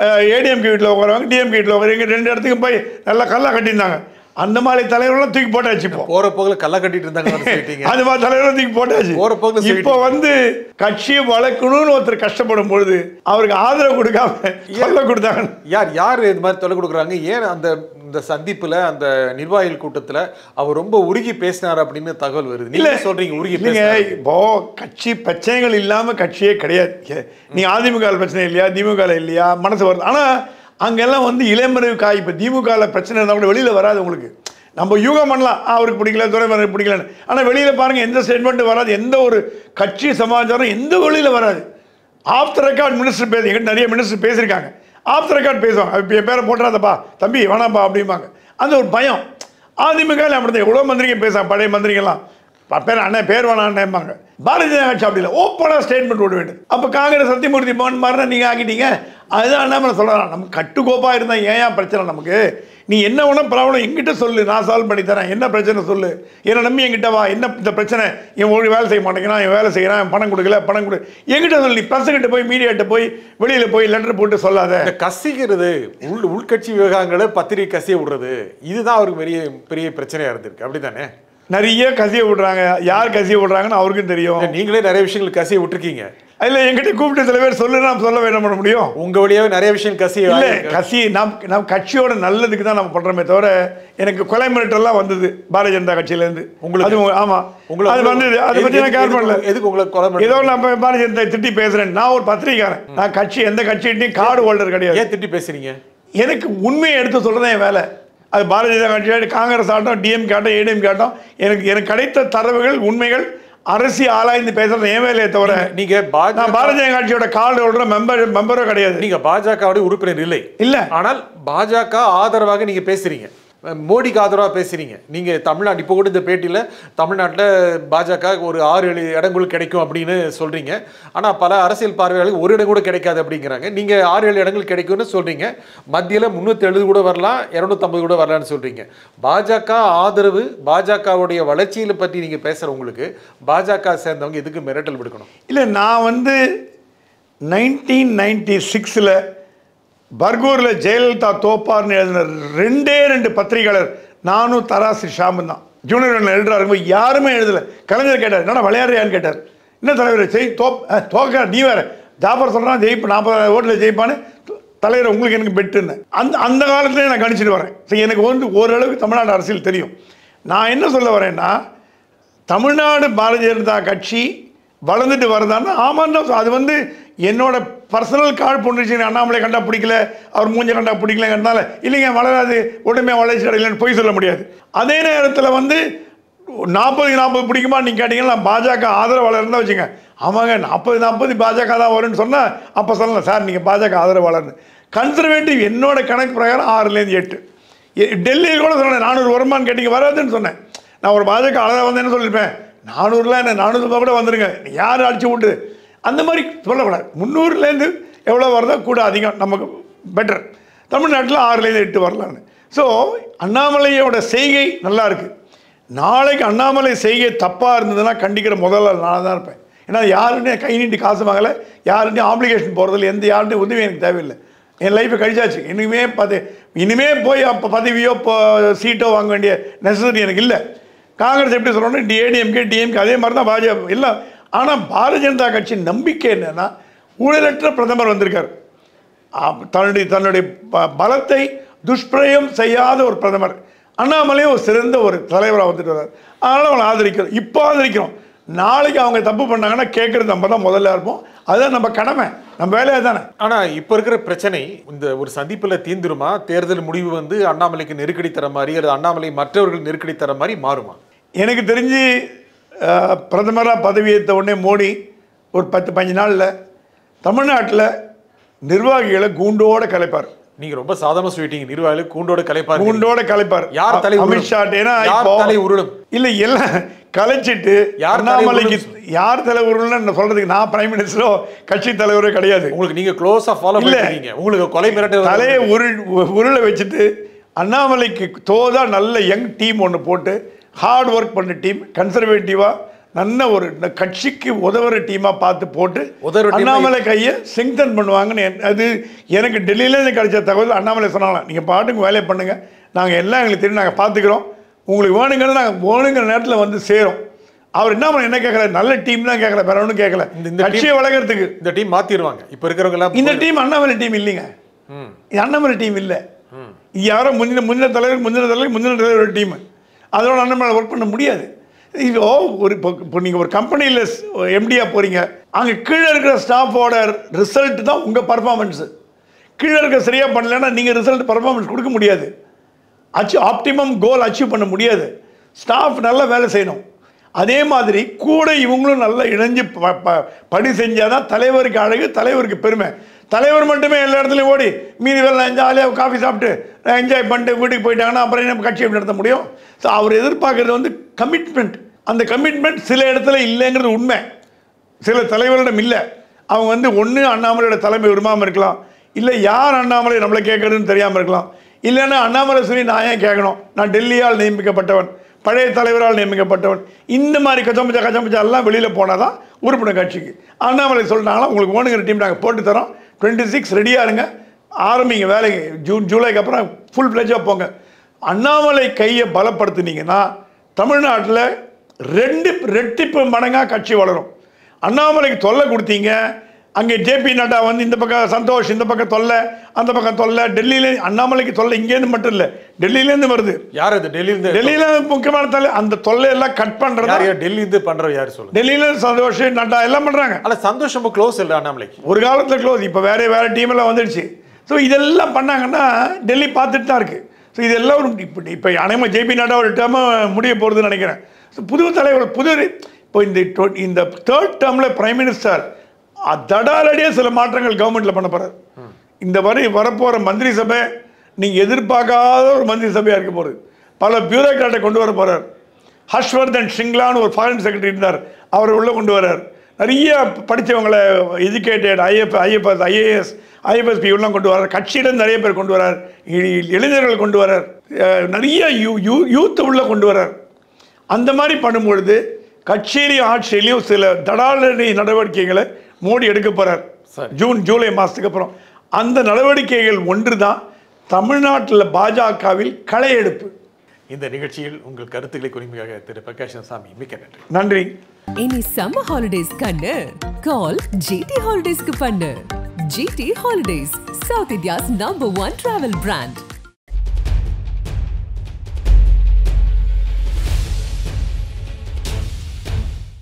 ஏடிஎம்கே வீட்டில் உட்காருவாங்க டிஎம்கே வீட்டில் உட்காருவாங்க ரெண்டு இடத்துக்கும் போய் நல்லா கல்லா கட்டியிருந்தாங்க அந்த மாதிரி தலைவரெல்லாம் தூக்கி போட்டாச்சு இப்போ போற போகல கல்ல கட்டிட்டு இருந்தாங்க சொல்லிட்டீங்க அது மாதிரி தலைவரெல்லாம் தூக்கி போட்டாச்சு போற போக்குல சொல்லிட்டீங்க. இப்போ வந்து கட்சியை வளர்க்கணும்னு ஒருத்தர் கஷ்டப்படும் பொழுது அவருக்கு ஆதரவு கொடுக்காம சொல்ல கொடுத்தாங்க யார் யார் இது மாதிரி தொலை கொடுக்குறாங்க ஏன் அந்த இந்த சந்திப்புல அந்த நிர்வாகிகள் கூட்டத்துல அவர் ரொம்ப உருகி பேசினார் அப்படின்னு தகவல் வருது நீங்க சொல்றீங்க உருகி இல்லைங்க பேசினார் இப்போ கட்சி பிரச்சனைகள் இல்லாம கட்சியே கிடையாது ஏ, நீ அதிமுக பிரச்சனை இல்லையா திமுக இல்லையா மனசு வருது ஆனா அங்கெல்லாம் வந்து இளமறைவு காய் இப்போ திமுக பிரச்சனை இருந்தால் கூட வெளியில வராது உங்களுக்கு நம்ம யூகம் பண்ணலாம் ஆ, அவருக்கு பிடிக்கல துறைமுறை பிடிக்கலன்னு ஆனால் வெளியில பாருங்க எந்த ஸ்டேட்மெண்ட்டும் வராது எந்த ஒரு கட்சி சமாச்சாரம் எந்த வெளியில வராது ஆஃப் த ரெக்கார்ட் மினிஸ்டர் பேச எங்கிட்ட நிறைய மினிஸ்டர் பேசியிருக்காங்க ஆஃப் த ரெக்கார்ட் பேசுவாங்க இப்போ என் பேரை போட்டுறாதப்பா தம்பி வேணாம்ப்பா அப்படிம்பாங்க அந்த ஒரு பயம் அதிமுக அப்படிதான் எவ்வளோ மந்திரிங்க பேசுவாங்க பழைய மந்திரிங்கெல்லாம் ப- பேர் அண்ணன் பேர் வேணான்னுபாங்க பாரதிய ஜனதா கட்சி அப்படி இல்லை ஓப்பனாக ஸ்டேட்மெண்ட் விட வேண்டும் அப்போ காங்கிரஸ் சத்தியமூர்த்தி மோகன் மாதிரி நீங்கள் ஆக்கிட்டீங்க அதுதான் அண்ணாமலை சொல்கிறான் நம்ம கட்டுக்கோப்பாக இருந்தால் ஏன் ஏன் பிரச்சனை நமக்கு நீ என்ன வேணா ப்ராப்ளம் எங்கிட்ட சொல்லு நான் சால்வ் பண்ணி தரேன் என்ன பிரச்சனை சொல்லு என்னை நம்பி என்கிட்ட வா என்ன இந்த பிரச்சனை என் ஒரு வேலை செய்ய மாட்டேங்கிறான் என் வேலை செய்கிறான் என் பணம் கொடுக்கல பணம் கொடு என்கிட்ட சொல்லு நீ ப்ரெஸ்ஸுக்கிட்ட போய் மீடியாட்ட போய் வெளியில் போய் லெட்டர் போட்டு சொல்லாத இந்த கசிக்கிறது உள் உள்கட்சி விவகாரங்களை பத்திரிகை கசிய விடுறது இதுதான் அவருக்கு பெரிய பெரிய பிரச்சனையா இருந்திருக்கு அப்படிதானே நிறைய கசிய விடுறாங்க யார் கசிய விடுறாங்கன்னு அவருக்கும் தெரியும் நீங்களே நிறைய விஷயங்கள் கசிய விட்டுருக்கீங்க அதில் என்கிட்ட கூப்பிட்டு சில பேர் சொல்லு நான் சொல்ல வேண்டாம் பண்ண முடியும் உங்க வழியாவே நிறைய விஷயம் கசிய இல்ல ஆயிருக்கு. கசி நம் நம் கட்சியோட நல்லதுக்கு தான் நம்ம பண்றோமே தவிர எனக்கு கொலை மிரட்டல்லாம் வந்தது பாரதிய ஜனதா கட்சியில இருந்து உங்களுக்கு? அது உங்க- ஆமா உங்களை அது வந்தது அதை எதுக்கு- பத்தி நான் கேர் எதுக்கு- பண்ணல எதுக்கு உங்களை கொலை பண்ண- ஏதோ நான் இப்ப பாரதிய ஜனதா திட்டி பேசுறேன் நான் ஒரு பத்திரிகைக்காரன் நான் கட்சி எந்த கட்சியிட்டையும் கார்டு ஹோல்டர் கிடையாது ஏன் திட்டி பேசுறீங்க எனக்கு உண்மையை எடுத்து சொல்றது என் வேலை அது பாரதிய ஜனதா கட்சி காங்கிரஸ் ஆகட்டும் டிஎம் ஆகட்டும் ஏடிஎம் ஆகட்டும் எனக்கு எனக்கு கிடைத்த தரவுகள் உண்மைகள் அரசியல் ஆராய்ந்து பேசுறது என் வேலையை தவிர நீங்க நான் பாஜக பாரதிய ஜனதா கட்சியோட கார்டு ஹோல்டர் மெம்பர் மெம்பரோ கிடையாது நீங்க பாஜகவுடைய உறுப்பினர் இல்லை இல்ல ஆனால் பாஜக ஆதரவாக நீங்க பேசுறீங்க மோடிக்கு ஆதரவாக பேசுறீங்க நீங்க தமிழ்நாடு இப்போ கூட இந்த பேட்டியில தமிழ்நாட்டில் பாஜக ஒரு ஆறு ஏழு இடங்கள் கிடைக்கும் அப்படின்னு சொல்றீங்க ஆனா பல அரசியல் பார்வையாளர்கள் ஒரு இடம் கூட கிடைக்காது அப்படிங்கிறாங்க நீங்க ஆறு ஏழு இடங்கள் கிடைக்கும்னு சொல்றீங்க மத்தியில முந்நூற்றி எழுபது கூட வரலாம் இரநூத்தம்பது கூட வரலாம்னு சொல்றீங்க பாஜக ஆதரவு பாஜகவுடைய வளர்ச்சியில பற்றி நீங்க பேசுற உங்களுக்கு பாஜக சேர்ந்தவங்க எதுக்கு மிரட்டல் விடுக்கணும் இல்லை நான் வந்து நைன்டீன் நைன்டி சிக்ஸில் பர்கூரில் ஜெயலலிதா தோப்பார்னு எழுதின ரெண்டே ரெண்டு பத்திரிகையாளர் நானும் தராசு ஷாமும் தான் ஜூனியர் எழுதுறா இருக்கும்போது யாருமே எழுதலை கலைஞர் கேட்டார் என்னடா விளையாடுறியான்னு கேட்டார் என்ன தலைவர் செய் தோப் அஹ், தோக்க நீ வேற ஜாஃபர் சொல்கிறான் ஜெயிப்பு நாற்பதாயிரம் ஓட்டில் ஜெயிப்பான்னு தலைவர் உங்களுக்கு எனக்கு பெட்டுன்னு அந்த அந்த காலத்துலேயே நான் கணிச்சிட்டு வரேன் சரி எனக்கு வந்து ஓரளவுக்கு தமிழ்நாடு அரசியல் தெரியும் நான் என்ன சொல்ல வரேன்னா தமிழ்நாடு பாரதிய ஜனதா கட்சி வளர்ந்துட்டு வருதான்னா ஆமாம் தான் அது வந்து என்னோட பர்சனல் கால் பொண்ணுச்சு அண்ணாமலை கண்டா பிடிக்கல அவர் மூஞ்ச கண்டா பிடிக்கலங்கிறதுனால இல்லைங்க வளராது உடனே வளர்ச்சி அடையலன்னு பொய் சொல்ல முடியாது அதே நேரத்தில் வந்து நாற்பது நாற்பது பிடிக்குமா நீங்கள் கேட்டீங்கன்னா நான் பாஜக ஆதரவாளர் இருந்தால் வச்சுங்க ஆமாங்க நாற்பது நாற்பது பாஜக தான் வரும்னு சொன்னால் அப்போ சொல்லலாம் சார் நீங்கள் பாஜக ஆதரவாளர்னு கன்சர்வேட்டிவ் என்னோட கணக்கு பிரகாரம் ஆறுலேருந்து எட்டு எ- டெல்லியில் கூட சொன்னேன் நானூறு வருமானு கேட்டீங்க வராதுன்னு சொன்னேன் நான் ஒரு பாஜக ஆளதாக வந்தேன்னு சொல்லியிருப்பேன் நானூறுலாம் என்ன நானூறு கூட வந்துருங்க யார் அடிச்சு விட்டு அந்த மாதிரி சொல்லக்கூடாது முந்நூறுலேருந்து எவ்வளோ வருதோ கூட அதிகம் நமக்கு பெட்டர் தமிழ்நாட்டில் ஆறுலேருந்து எட்டு வரலான்னு ஸோ அண்ணாமலையோட செய்கை நல்லா இருக்குது நாளைக்கு அண்ணாமலை செய்கை தப்பாக இருந்ததுன்னா கண்டிக்கிற முதல்ல நான் தான் இருப்பேன் ஏன்னா யாருன்னு கை நீட்டி காசு வாங்கலை யாருன்ட்டையும் ஆப்ளிகேஷன் போகிறதில்ல எந்த யாருன்ட்டையும் உதவி எனக்கு தேவையில்லை என் லைஃப்பை கழிச்சாச்சு இனிமே பதவி இனிமே போய் அப்போ பதவியோ இப்போ சீட்டோ வாங்க வேண்டிய நெசசரி எனக்கு இல்லை காங்கிரஸ் எப்படி சொல்லணும் டிஏடிஎம்கே டிஎம்கே அதே மாதிரி தான் பாஜக எல்லாம் ஆனால் பாரதிய ஜனதா கட்சி நம்பிக்கை என்னன்னா ஊழலற்ற பிரதமர் வந்திருக்கார் ஆம், தன்னுடைய தன்னுடைய ப- பலத்தை துஷ்பிரயம் செய்யாத ஒரு பிரதமர் அண்ணாமலையும் ஒரு சிறந்த ஒரு தலைவராக வந்துட்டு வர்றார் அதனால் அவங்களை ஆதரிக்கிறோம் இப்போ ஆதரிக்கிறோம் நாளைக்கு அவங்க தப்பு பண்ணாங்கன்னா கேட்குறது நம்ம தான் முதல்ல இருப்போம் அதுதான் நம்ம கடமை நம்ம வேலையாக தானே ஆனா இப்ப இருக்கிற பிரச்சனை இந்த ஒரு சந்திப்புல தீந்துருமா தேர்தல் முடிவு வந்து அண்ணாமலைக்கு நெருக்கடி தர மாதிரி அல்லது அண்ணாமலை மற்றவர்கள் நெருக்கடி தர மாதிரி மாறுமா எனக்கு தெரிஞ்சு பிரதமராக பதவியேற்ற உடனே மோடி ஒரு பத்து பதினஞ்சு நாளில் தமிழ்நாட்டில் நிர்வாகிகளை கூண்டோட கலைப்பார் நீங்க ரொம்ப சாதாரண சொல்லிட்டீங்க நிர்வாகிகள் கூண்டோட கலைப்பாரு கூண்டோட கலைப்பார் யார் தலை உருளும்? அமித்ஷா ஏன்னா யார் இப்போ தலை உருளும்? இல்ல எல்லாம் கலைச்சிட்டு யார் தலை அண்ணாமலைக்கு உருளும்? யார் தலை உருள்னு சொல்றதுக்கு நான் பிரைம் மினிஸ்டரோ கட்சி தலைவரோ கிடையாது உங்களுக்கு நீங்க க்ளோஸா ஃபாலோ இல்ல. பண்ணிருக்கீங்க உங்களுக்கு கொலை மிரட்டல் தலையை உருள் உருளை வச்சுட்டு அண்ணாமலைக்கு தோதா நல்ல யங் டீம் ஒன்று போட்டு ஹார்ட் ஒர்க் பண்ண டீம் கன்சர்வேட்டிவாக நல்ல ஒரு இந்த கட்சிக்கு உதவுற டீமாக பார்த்து போட்டு உதவுற team-ஆ அண்ணாமலை கையை ஸ்ட்ரெங்தன் பண்ணுவாங்கன்னு என்- அது எனக்கு டெல்லியிலேருந்து கிடைச்ச தகவல் அண்ணாமலை சொன்னாங்களாம் நீங்கள் பாட்டுக்கு வேலையை பண்ணுங்கள் நாங்கள் எல்லாம் எங்களுக்கு தெரியும் நாங்கள் பார்த்துக்கிறோம் உங்களுக்கு வேணுங்கிறது நாங்கள் வேணுங்கிற நேரத்தில் வந்து சேரும் அவர் என்ன பண்ண என்ன கேட்கல நல்ல டீம் தான் கேட்கல வேற ஒன்றும் கேட்கல இந்த- இந்த கட்சியை வளர்க்கறதுக்கு இந்த டீம் மாத்திடுவாங்க இப்போ இருக்கிறவங்க எல்லாம் இந்த டீம் அண்ணாமலை டீம் இல்லைங்க ம் இது அண்ணாமலை டீம் இல்லை இது யாரோ முந்தின முந்தின தலைவர் முந்தின தலைவர் முந்தின தலைவர் டீம் அதோட அண்ணாமலை ஒர்க் பண்ண முடியாது இது ஓ ஒரு இப்போ இப்போ நீங்கள் ஒரு கம்பெனியில் எம்டியாக போகிறீங்க அங்கே கீழே இருக்கிற ஸ்டாஃபோட ரிசல்ட் தான் உங்கள் பர்ஃபார்மன்ஸு கீழே இருக்க சரியாக பண்ணலைன்னா நீங்கள் ரிசல்ட் பர்ஃபார்மன்ஸ் கொடுக்க முடியாது அச்சீவ் ஆப்டிமம் கோல் அச்சீவ் பண்ண முடியாது ஸ்டாஃப் நல்லா வேலை செய்யணும் அதே மாதிரி கூட இவங்களும் நல்லா இணைஞ்சு ப- ப- பணி செஞ்சால் தான் தலைவருக்கு அழகு தலைவருக்கு பெருமை தலைவர் மட்டுமே எல்லா இடத்துலையும் ஓடி மீதி வேலை ஜாலியாக காஃபி சாப்பிட்டு என்ஜாய் பண்ணிட்டு வீட்டுக்கு போயிட்டாங்கன்னா அப்புறம் என்ன கட்சி எப்படி நடத்த முடியும் ஸோ அவர் எதிர்பார்க்கறது வந்து கமிட்மெண்ட் அந்த கமிட்மெண்ட் சில இடத்துல இல்லைங்கிறது உண்மை சில தலைவரிடம் இல்லை அவங்க வந்து ஒன்று அண்ணாமலையோட தலைமை விரும்பாமல் இருக்கலாம் இல்லை யார் அண்ணாமலை நம்மளை கேட்கறதுன்னு தெரியாமல் இருக்கலாம் இல்லைன்னா அண்ணாமலை சொல்லி நான் ஏன் கேட்கணும் நான் டெல்லியால் நியமிக்கப்பட்டவன் பழைய தலைவரால் நியமிக்கப்பட்டவன் இந்த மாதிரி கச்சம்பச்சா கச்சம்பச்சா எல்லாம் வெளியில் போனால் தான் உறுப்பினர் கட்சிக்கு அண்ணாமலை சொல்லிட்டாங்களா உங்களுக்கு ஓணுங்கிற டீம் நாங்கள் போட்டு தரோம் டுவெண்ட்டி சிக்ஸ் ரெடியாக இருங்க ஆரம்பிங்க வேலைக்கு ஜூன் ஜூலைக்கு அப்புறம் ஃபுல் பிளஜாக போங்க அண்ணாமலை கையை பலப்படுத்துனீங்கன்னா தமிழ்நாட்டில் ரெண்டு ரெட்டிப்பு மடங்காக கட்சி வளரும் அண்ணாமலைக்கு தொல்லை கொடுத்தீங்க அங்கே ஜேபி நட்டா வந்து இந்த பக்கம் சந்தோஷ் இந்த பக்கம் தொல்லை அந்த பக்கம் தொல்லை டெல்லியில அண்ணாமலைக்கு தொல்லை இங்கேருந்து மட்டும் இல்லை டெல்லியிலேருந்து வருது யார் அது டெல்லியிலேருந்து டெல்லியில முக்கியமான தொல்லை அந்த தொல்லையெல்லாம் கட் யார் பண்ணுறது யார் டெல்லியிலேருந்து பண்றவர் யார் சொல்லுங்க டெல்லியில சந்தோஷ் நட்டா எல்லாம் பண்ணுறாங்க ஆனா சந்தோஷ் ரொம்ப க்ளோஸ் இல்லை அண்ணாமலைக்கு ஒரு காலத்தில் க்ளோஸ் இப்போ வேற வேற டீம் எல்லாம் வந்துடுச்சு ஸோ இதெல்லாம் பண்ணாங்கன்னா டெல்லி பார்த்துட்டு தான் இருக்கு ஸோ இதெல்லாம் ஒரு இப்போ இப்போ அனைமா ஜேபி நட்டா ஒரு டேர்ம் முடிய போகிறதுன்னு நினைக்கிறேன் ஸோ புது தலைவர் புது இப்போ இந்த டொ- இந்த தேர்ட் டேர்மில் பிரைம் மினிஸ்டர் தடாலடியாக சில மாற்றங்கள் கவர்மெண்ட்டில் பண்ண போகிறார் இந்த வரி வரப்போகிற மந்திரி சபை நீங்கள் எதிர்பார்க்காத ஒரு மந்திரி சபையாக இருக்க போகுது பல பியூரோக்ராட்டை கொண்டு வர போகிறார் ஹர்ஷ்வர்தன் ஷிங்லான்னு ஒரு ஃபாரின் செக்ரட்டரி இருந்தார் அவர் உள்ளே கொண்டு வர்றார் நிறைய படித்தவங்களை educated IF IFS IAS IFSP எல்லாம் கொண்டு வரார் கட்சியிடம் நிறைய பேர் கொண்டு வரார் இ- இளைஞர்கள் கொண்டு வரார் அஹ் நிறைய யூ யூ யூத் உள்ள கொண்டு வரார் அந்த மாதிரி பண்ணும்பொழுது கட்சியிலையும் ஆட்சியிலையும் சில தடாலடி நடவடிக்கைகளை மோடி எடுக்க போகிறார் சரி. ஜூன் ஜூலை மாதத்துக்கு அப்புறம் அந்த நடவடிக்கைகள் ஒன்று தான் தமிழ்நாட்டில் பாஜகவில் களையெடுப்பு இந்த நிகழ்ச்சியில் உங்கள் கருத்துக்களை குறிமையாக திரு பிரகாஷன் சாமி மிக்க நன்றி நன்றி இனி சம்மர் ஹாலிடேஸ் கண்ணு கால் ஜிடி ஹாலிடேஸ்க்கு பண்ணு GT holidays south India's number one travel brand